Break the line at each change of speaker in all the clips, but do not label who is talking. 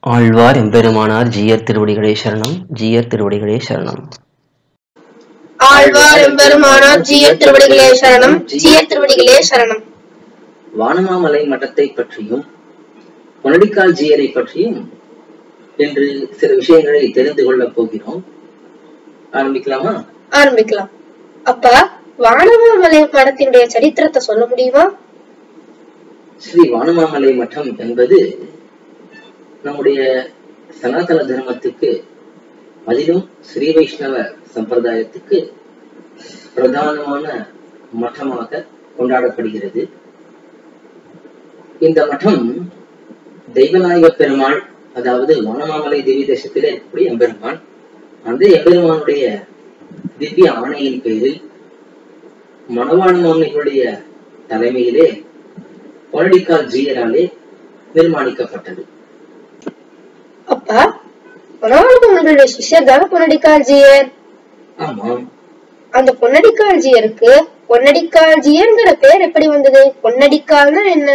ஆழ்வார் எம்பெருமானார் ஜீயர் திருவடிகளே சரணம் ஜீயர் திருவடிகளே சரணம்
ஆழ்வார் எம்பெருமானார் ஜீயர் திருவடிகளே சரணம் ஜீயர் திருவடிகளே சரணம்
வானமாமலை மட்டத்தை பற்றியும் பொனடிக்கால் ஜீயரை பற்றியும் என்று சில விஷயங்களை தெரிந்து கொள்ளப் போகிறோம் ஆரம்பிக்கலாமா
ஆரம்பிக்கலாம் அப்பா வானமாமலை மடத்தினுடைய சரித்திரத்தை சொல்ல முடியுமா
ஸ்ரீ வானமாமலை மட்டம் என்பது நம்முடைய சனாதன தர்மத்துக்கு அதிலும் ஸ்ரீ வைஷ்ணவ சம்பிரதாயத்துக்கு பிரதானமான மட்டமாக கொண்டாடப்படுகிறது இந்த மட்டம் தெய்வநாயக பெருமாள் அதாவது வானமாமலை திவ்ய தேசத்திலே இருக்கக்கூடிய எம்பெருமான் அந்த எம்பெருமானுடைய திவ்ய ஆணையின் பேரில் மணவாள மாமனிகளுடைய தலைமையிலே பொனடிக்கால் ஜீயராலே நிர்மாணிக்கப்பட்டது
அப்பா மனோரமங்களுடைய சிஷ்யர் தானே பொன்னடிக்கால் ஜீயர்
ஆமாம்
அந்த பொன்னடிக்கால் ஜீயருக்கு பொன்னடிக்கால் ஜீயர்ங்கிற பேர் எப்படி வந்தது பொன்னடிக்கால்னா என்ன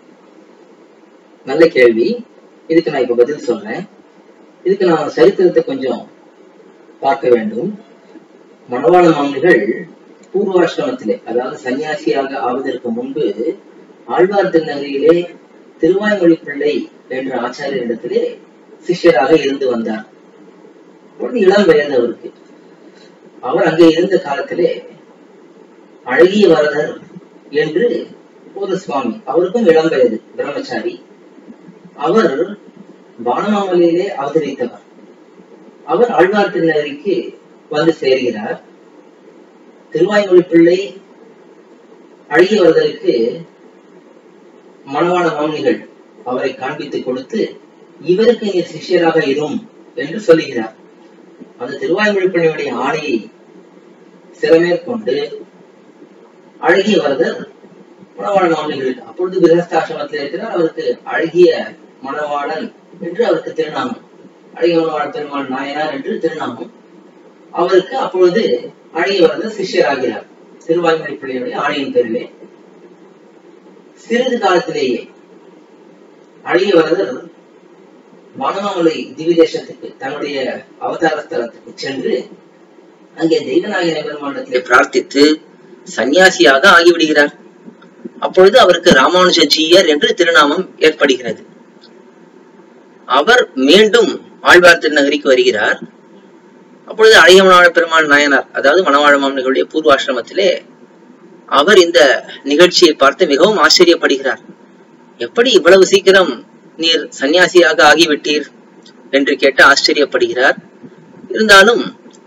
நல்ல கேள்வி இதுக்கு நான் இப்ப பதில் சொல்றேன் இதுக்கு நான் சரித்திரத்தை கொஞ்சம் பார்க்க வேண்டும் மணவாள மாமனிகள் பூர்வாசிரமத்திலே அதாவது சன்னியாசியாக ஆவதற்கு முன்பு ஆழ்வார் திருநகரியிலே திருவாய்மொழி பிள்ளை என்ற ஆச்சாரியரிடத்திலே சிஷ்யராக இருந்து வந்தார் ஒரு இளம் வயது அவருக்கு அவர் அங்கே இருந்த காலத்திலே அழகிய வரதர் என்று ஒரு சுவாமி அவருக்கும் இளம் வயது பிரம்மச்சாரி அவர் வானமாமலையிலே அவதரித்தவர் அவர் ஆழ்வார் திருநகரிக்கு வந்து சேர்கிறார் திருவாய்மொழி பிள்ளை அழகிய வரதருக்கு மணவாள மாமனிகள் அவரை காண்பித்து கொடுத்து இவருக்கு நீர் சிஷ்யராக இரும் என்று சொல்லுகிறார் அந்த திருவாய்மொழி பிள்ளையுடைய ஆணையை சிறமேற்கொண்டு அழகிய வரதர் மணவாள மாமனிகளுக்கு அப்பொழுது கிரகஸ்தாசிரமத்தில் இருக்கிறார் அவருக்கு அழகிய மணவாளன் என்று அவருக்கு திருநாமம் அழகிய மணவாள பெருமாள் நாயனார் என்று திருநாமம் அவருக்கு அப்பொழுது அழகிய வரதர் சிஷ்யராகிறார் திருவாய்மொழி பிள்ளையுடைய ஆணையின் பேரிலே சிறிது காலத்திலேயே அழகிய வரதர் வானமாமலை திவ்ய தேசத்துக்கு தன்னுடைய அவதார ஸ்தலத்துக்கு சென்று அங்கே தெய்வநாயக பெருமாண்டத்திலே பிரார்த்தித்து சன்னியாசியாக ஆகிவிடுகிறார் அப்பொழுது அவருக்கு ராமானுஜஜீயர் என்று திருநாமம் ஏற்படுகிறது அவர் மீண்டும் ஆழ்வார் திருநகரிக்கு வருகிறார் அப்பொழுது அழகியமனாள பெருமாள் நாயனார் அதாவது மணவாழ மாமனிகளுடைய பூர்வாசிரமத்திலே அவர் இந்த நிகழ்ச்சியை பார்த்து மிகவும் ஆச்சரியப்படுகிறார் எப்படி இவ்வளவு சீக்கிரம் நீர் சன்னியாசியாக ஆகிவிட்டீர் என்று கேட்டு ஆச்சரியப்படுகிறார் இருந்தாலும்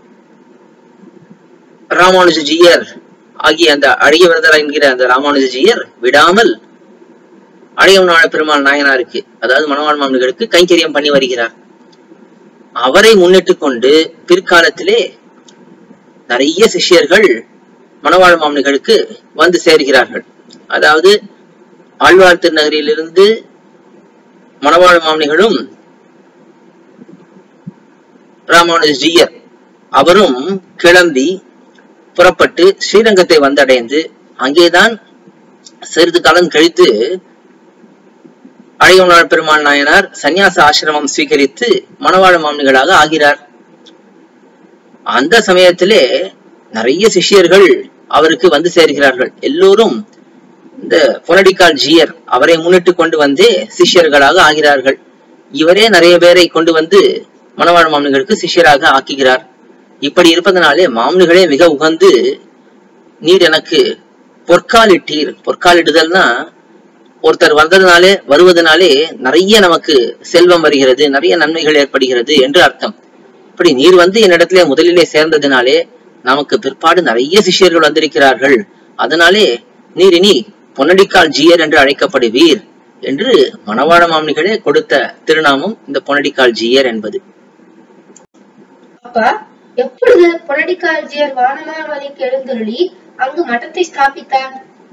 ராமானுஜஜீயர் ஆகிய அந்த அழகியவரதர் என்கிற அந்த ராமானுஜஜீயர் விடாமல் அழகியமனாள பெருமாள் நாயனாருக்கு அதாவது மணவாழ் மாமனிகளுக்கு கைங்கரியம் பண்ணி வருகிறார் அவரை முன்னிட்டு கொண்டு பிற்காலத்திலே நிறைய சிஷ்யர்கள் மணவாழ மாமனிகளுக்கு வந்து சேர்கிறார்கள் அதாவது ஆழ்வார் திருநகரிலிருந்து மணவாழ மாமனிகளும் ராமானுஜீயர் அவரும் கிளம்பி புறப்பட்டு ஸ்ரீரங்கத்தை வந்தடைந்து அங்கேதான் சிறிது காலம் கழித்து அழையவனார் பெருமாள் நாயனார் சந்நியாச ஆசிரமம் ஸ்வீகரித்து மணவாழ மாமனிகளாக ஆகிறார் அந்த சமயத்திலே நிறைய சிஷ்யர்கள் அவருக்கு வந்து சேர்கிறார்கள் எல்லோரும் இந்த பொனடிக்கால் ஜியர் அவரை முன்னிட்டு கொண்டு வந்து சிஷ்யர்களாக ஆகிறார்கள் இவரே நிறைய பேரை கொண்டு வந்து மணவாழ மாமனிகளுக்கு சிஷ்யராக ஆக்குகிறார் இப்படி இருப்பதனாலே மாமனிகளே மிக உகந்து நீர் எனக்கு பொற்காலிட்டீர் பொற்காலிடுதல்னா ஒருத்தர் வந்ததுனாலே வருவதனாலே நிறைய நமக்கு செல்வம் வருகிறது நிறைய நன்மைகள் ஏற்படுகிறது என்று அர்த்தம் இப்படி நீர் வந்து என்னிடத்திலே முதலிலே சேர்ந்ததினாலே நமக்கு பிற்பாடு நிறைய சிஷ்யர்கள் வந்திருக்கிறார்கள் அதனாலே நீர் இனி பொன்னடிக்கால் ஜீயர் என்று அழைக்கப்படுவீர் என்று மணவாள மாமனிகளே கொடுத்த திருநாமம் இந்த பொன்னடிக்கால் ஜீயர் என்பது
அப்பா எப்பொழுது பொன்னடிக்கால் ஜீயர் வானமாமலைக்கு எழுந்தருளி அங்கு மಠத்தை ஸ்தாபித்தார்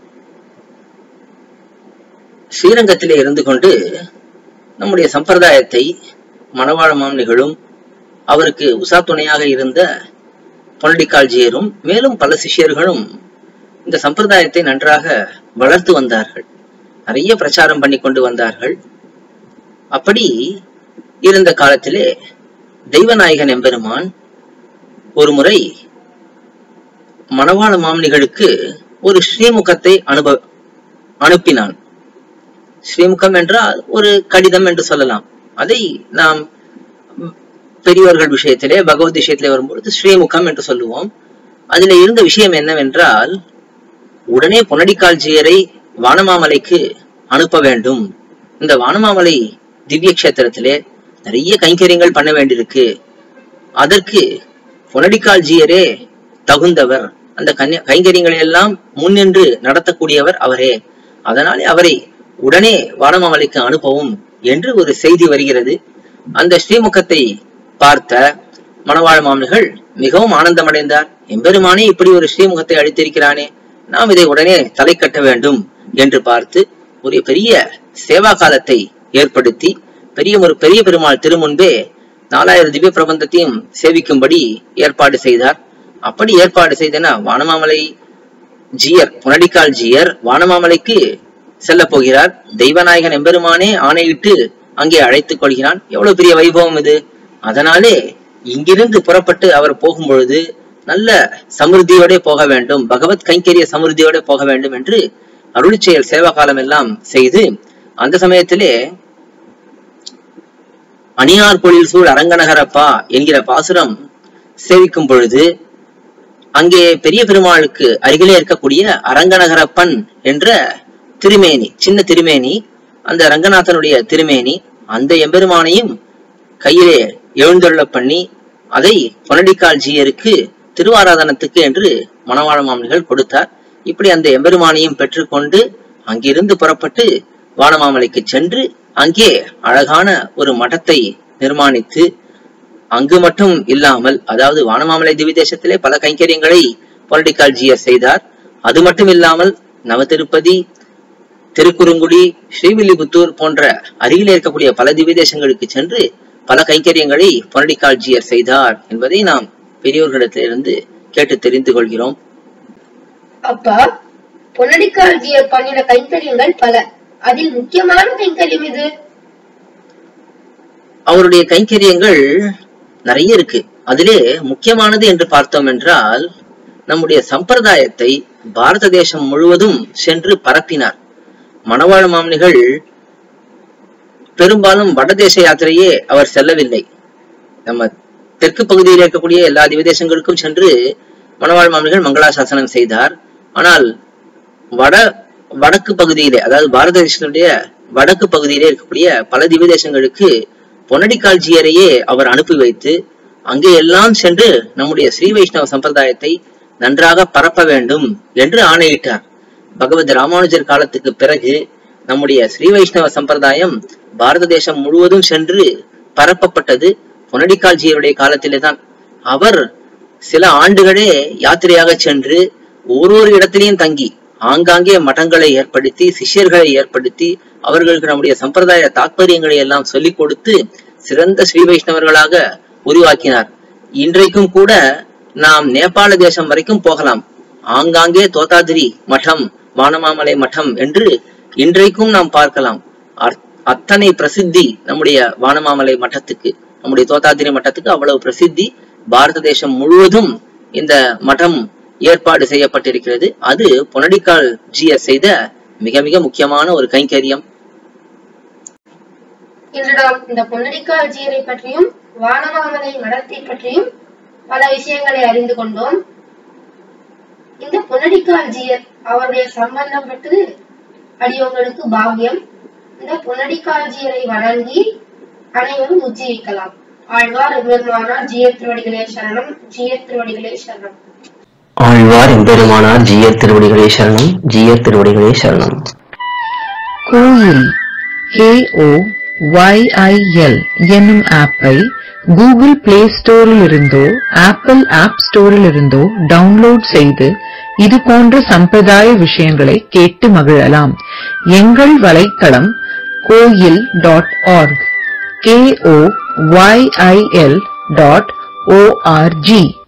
ஸ்ரீரங்கத்திலே இருந்து கொண்டு நம்முடைய சம்பிரதாயத்தை மணவாள மாமனிகளும் அவருக்கு உசா துணையாக இருந்த பொன்னடிக்கால்ஜியரும் மேலும் பல சிஷ்யர்களும் இந்த சம்பிரதாயத்தை நன்றாக வளர்த்து வந்தார்கள் நிறைய பிரச்சாரம் பண்ணி கொண்டு வந்தார்கள் அப்படி இருந்த காலத்திலே தெய்வநாயகன் எம்பெருமான் ஒரு முறை மணவாள மாமனிகளுக்கு ஒரு ஸ்ரீமுகத்தை அனுப அனுப்பினான் ஸ்ரீமுகம் என்றால் ஒரு கடிதம் என்று சொல்லலாம் அதை நாம் பெரியவர்கள் விஷயத்திலே பகவத் விஷயத்திலே வரும்பொழுது ஸ்ரீமுகம் என்று சொல்லுவோம் அதில் இருந்த விஷயம் என்னவென்றால் உடனே புனடிக்கால்ஜியரை வானமாமலைக்கு அனுப்ப வேண்டும் இந்த வானமாமலை திவ்ய கஷேத்திரத்திலே நிறைய கைங்கரியங்கள் பண்ண வேண்டியிருக்கு அதற்கு புனடிக்கால்ஜியரே தகுந்தவர் அந்த கன்யா கைங்கரியங்களை எல்லாம் முன்னின்று நடத்தக்கூடியவர் அவரே அதனாலே அவரை உடனே வானமாமலைக்கு அனுப்பவும் என்று ஒரு செய்தி வருகிறது அந்த ஸ்ரீமுகத்தை பார்த்த மணவாழ மாமனிகள் மிகவும் ஆனந்தமடைந்தார் எம்பெருமானே இப்படி ஒரு ஸ்ரீமுகத்தை அளித்திருக்கிறானே நாம் இதை உடனே தலை கட்ட வேண்டும் என்று பார்த்து ஒரு பெரிய சேவா காலத்தை ஏற்படுத்தி பெரிய ஒரு பெரிய பெருமாள் திருமுன்பே நாலாயிரம் திவ்ய பிரபந்தத்தையும் சேவிக்கும்படி ஏற்பாடு செய்தார் அப்படி ஏற்பாடு செய்தனா வானமாமலை ஜியர் புனடிக்கால் ஜியர் வானமாமலைக்கு செல்ல போகிறார் தெய்வநாயகன் எம்பெருமானே ஆணையிட்டு அங்கே அழைத்துக் கொள்கிறான் எவ்வளவு பெரிய வைபவம் இது அதனாலே இங்கிருந்து புறப்பட்டு அவர் போகும் பொழுது நல்ல சமிருத்தியோட போக வேண்டும் பகவத் கைங்கரிய சமிருத்தியோட போக வேண்டும் என்று அருளிச் செயல் சேவா காலம் எல்லாம் செய்து அந்த சமயத்திலே அணியார் பொழில் சூழ் அரங்கநகரப்பா என்கிற பாசுரம் சேவிக்கும் பொழுது அங்கே பெரிய பெருமாளுக்கு அருகிலே இருக்கக்கூடிய அரங்கநகரப்பன் என்ற திருமேனி சின்ன திருமேனி அந்த ரங்கநாதனுடைய திருமேனி அந்த எம்பெருமானையும் கையிலே எழுந்தருள பண்ணி அதை பொனடிக்கால் ஜீயருக்கு திருவாராதனத்துக்கு என்று மணவாள மாமனிகள் கொடுத்தார் இப்படி அந்த எம்பெருமானையும் பெற்றுக்கொண்டு அங்கிருந்து புறப்பட்டு வானமாமலைக்கு சென்று அங்கே அழகான ஒரு மடத்தை நிர்மாணித்து அங்கு மட்டும் இல்லாமல் அதாவது வானமாமலை திவிதேசத்திலே பல கைங்கரியங்களை பொலிட்டிக்கால் ஜியர் செய்தார் அது மட்டும் இல்லாமல் நவதிருப்பதி திருக்குறுங்குடி ஸ்ரீவில்லிபுத்தூர் போன்ற அருகிலே இருக்கக்கூடிய பல திவிதேசங்களுக்கு சென்று பல கைங்கரியங்களை பொலிட்டிக்கால் ஜியர் செய்தார் என்பதை நாம் பெரியோர்களிடத்திலிருந்து கேட்டு தெரிந்து கொள்கிறோம்
அப்பா பொன்னடிக்கால் ஜியர் பண்ணின கைங்கரியங்கள் பல அதில் முக்கியமான கைங்கரியம் இது
அவருடைய கைங்கரியங்கள் நிறைய இருக்கு அதிலே முக்கியமானது என்று பார்த்தோம் என்றால் நம்முடைய சம்பிரதாயத்தை பாரத தேசம் முழுவதும் சென்று பரப்பினார் மணவாழ மாமனிகள் பெரும்பாலும் வடதேச யாத்திரையே அவர் செல்லவில்லை நம்ம தெற்கு பகுதியில் இருக்கக்கூடிய எல்லா திவதேசங்களுக்கும் சென்று மணவாழ் மாமனிகள் மங்களாசாசனம் செய்தார் ஆனால் வட வடக்கு பகுதியிலே அதாவது பாரத தேசத்தினுடைய வடக்கு பகுதியிலே இருக்கக்கூடிய பல திவதேசங்களுக்கு பொன்னடிக்கால்ஜியரையே அவர் அனுப்பி வைத்து அங்கே எல்லாம் சென்று நம்முடைய ஸ்ரீ வைஷ்ணவ சம்பிரதாயத்தை நன்றாக பரப்ப வேண்டும் என்று ஆணையிட்டார் பகவத் ராமானுஜர் காலத்துக்கு பிறகு நம்முடைய ஸ்ரீ வைஷ்ணவ சம்பிரதாயம் பாரத தேசம் முழுவதும் சென்று பரப்பப்பட்டது பொன்னடிக்கால்ஜியருடைய காலத்திலே தான் அவர் சில ஆண்டுகளே யாத்திரையாக சென்று ஒரு ஒரு இடத்திலையும் தங்கி ஆங்காங்கே மഠங்களை ஏற்படுத்தி சிஷ்யர்களை ஏற்படுத்தி அவர்களுக்கு நம்முடைய சம்பிரதாய தாற்பயங்களை எல்லாம் சொல்லிக் கொடுத்து சிறந்த ஸ்ரீ வைஷ்ணவர்களாக உருவாக்கினார் இன்றைக்கும் கூட நாம் நேபாள தேசம் வரைக்கும் போகலாம் ஆங்காங்கே தோதாதிரி மடம் வானமாமலை மடம் என்று இன்றைக்கும் நாம் பார்க்கலாம் அத்- அத்தனை பிரசித்தி நம்முடைய வானமாமலை மட்டத்துக்கு நம்முடைய தோதாதிரி மட்டத்துக்கு அவ்வளவு பிரசித்தி பாரத தேசம் முழுவதும் இந்த மடம் ஏற்பாடு செய்யப்பட்டிருக்கிறது அது பொனடிக்கால் ஜியர் செய்த மிக மிக முக்கியமான ஒரு கைங்கரியம்
இன்று நாம் இந்த பொன்னடிக்கால் ஜியரை பற்றியும் வானமாமலை மடத்தை பற்றியும் பல விஷயங்களை அறிந்து கொண்டோம் இந்த பொன்னடிக்கால் ஜியர் அவருடைய சம்பந்தம் பெற்று அடியவங்களுக்கு பாக்கியம் இந்த பொன்னடிக்கால் ஜியரை வணங்கி அனைவரும் உஜ்ஜீவிக்கலாம் ஆழ்வார் எம்பெருமானார் ஜியர் திருவடிகளே சரணம் ஜியர் திருவடிகளே சரணம்
ஆழ்வார் எம்பெருமானார் ஜீயர் திருவடிகளே சரணம் ஜீயர் திருவடிகளே சரணம்
கோயில் KO YIL என்னும் ஆப்பை கூகுள் பிளே ஸ்டோரில் இருந்தோ ஆப்பிள் ஆப் ஸ்டோரில் இருந்தோ டவுன்லோட் செய்து இது போன்ற சம்பிரதாய விஷயங்களை கேட்டு மகிழலாம் எங்கள் வலைத்தளம் Koyil dot org K O Y I L dot O R G